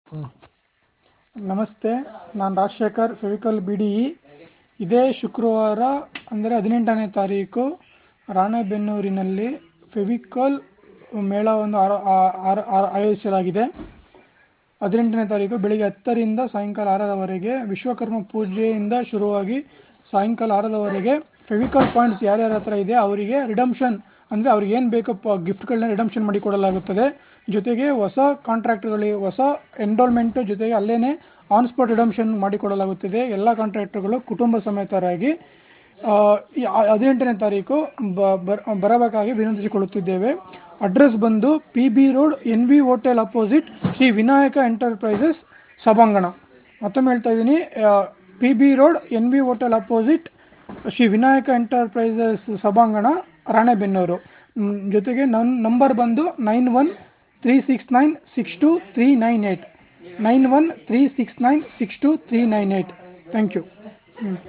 ನಮಸ್ತೆ ನಾನು Rajashekar Fevicol B D E ಇದೇ ಶುಕ್ರವಾರ ಅಂದರೆ ಹದಿನೆಂಟನೇ ತಾರೀಕು ರಾಣೆಬೆನ್ನೂರಿನಲ್ಲಿ ಫೆವಿಕಾಲ್ ಮೇಳವನ್ನು ಆರ- ಆ- ಆರ- ಆ- ಆಯೋಜಿಸಲಾಗಿದೆ ಹದಿನೆಂಟನೇ ತಾರೀಕು ಬೆಳಿಗ್ಗೆ ಹತ್ತರಿಂದ ಸಾಯಂಕಾಲ ಆರರವರೆಗೆ ವಿಶ್ವಕರ್ಮ ಪೂಜೆಯಿಂದ ಶುರುವಾಗಿ ಸಾಯಂಕಾಲ ಆರರವರೆಗೆ ಫೆವಿಕಾಲ್ ಪಾಯಿಂಟ್ಸ್ ಯಾರ್ಯಾರ ಹತ್ರ ಇದೆ ಅವರಿಗೆ ರಿಡಮ್ಷನ್ ಅಂದರೆ ಅವ್ರಿಗೆ ಏನು ಬೇಕೋ ಗಿಫ್ಟ್ಗಳನ್ನ ರಿಡಮ್ಷನ್ ಮಾಡಿ ಕೊಡಲಾಗುತ್ತದೆ ಜೊತೆಗೆ ಹೊಸ ಕಾಂಟ್ರಾಕ್ಟ್ಗಳಿಗೆ ಹೊಸ ಎನ್ರೋಲ್ಮೆಂಟು ಜೊತೆಗೆ ಅಲ್ಲೇ ಆನ್ ಸ್ಪಾಟ್ ರಿಡಮ್ಷನ್ ಮಾಡಿಕೊಡಲಾಗುತ್ತದೆ ಎಲ್ಲ ಕಾಂಟ್ರಾಕ್ಟರ್ಗಳು ಕುಟುಂಬ ಸಮೇತರಾಗಿ ಆ, ಈ ಹ- ಹದಿನೆಂಟನೇ ತಾರೀಕು ಬ- ಬರ- ಬರಬೇಕಾಗಿ ವಿನಂತಿಸಿಕೊಳ್ಳುತ್ತಿದ್ದೇವೆ ಅಡ್ರೆಸ್ ಬಂದು P B road N V hotel opposite Shri Vinayaka enterprises ಸಭಾಂಗಣ ಮತ್ತೊಮ್ಮೆ ಹೇಳ್ತಾ ಇದ್ದೀನಿ P B road N V hotel opposite Shri Vinayaka enterprises ಸಭಾಂಗಣ ರಾಣೆಬೆನ್ನೂರು ಮ್, ಜೊತೆಗೆ ನನ್ನ ನಂಬರ್ ಬಂದು nine one three six nine six two three nine eight nine one three six nine six two three nine eight thank you